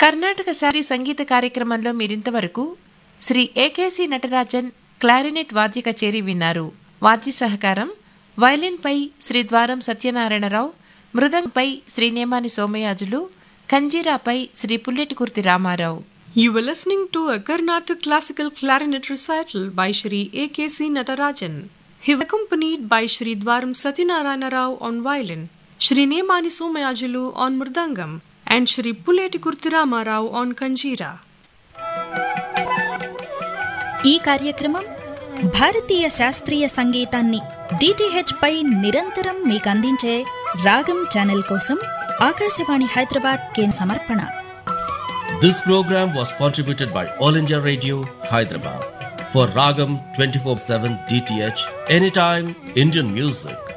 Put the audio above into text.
కర్ణాటక శారీ సంగీత కార్యక్రమంలో మీరింతవరకు శ్రీ ఏకేసి నటరాజన్ క్లారినెట్ వాద్య కచేరీ విన్నారు వాద్య సహకారం వయలిన్పై శ్రీ ద్వారం Satyanarayana Rao మృదంపై Shri Nemani Somayajulu కంజీరాపై Shri పుల్లెటికుర్తి Ramarao You were listening to a Carnatic classical clarinet recital by Shri A.K.C. Natarajan. He was accompanied by Shri Dwaram Satyanarayana Rao on violin, Shri Nemani Somayajulu on mridangam, and Shri Puleti Kurtirama Rao on kanjira. ఈ కార్యక్రమం భారతీయ శాస్త్రీయ సంగీతాన్ని DTH పై నిరంతరం మీకు అందించే రాగం channel కోసం ఆకాశవాణి హైదరాబాద్ కేంద్ర సమర్పణ This program was contributed by All India Radio, Hyderabad. For Ragam 24 7 DTH, anytime Indian music.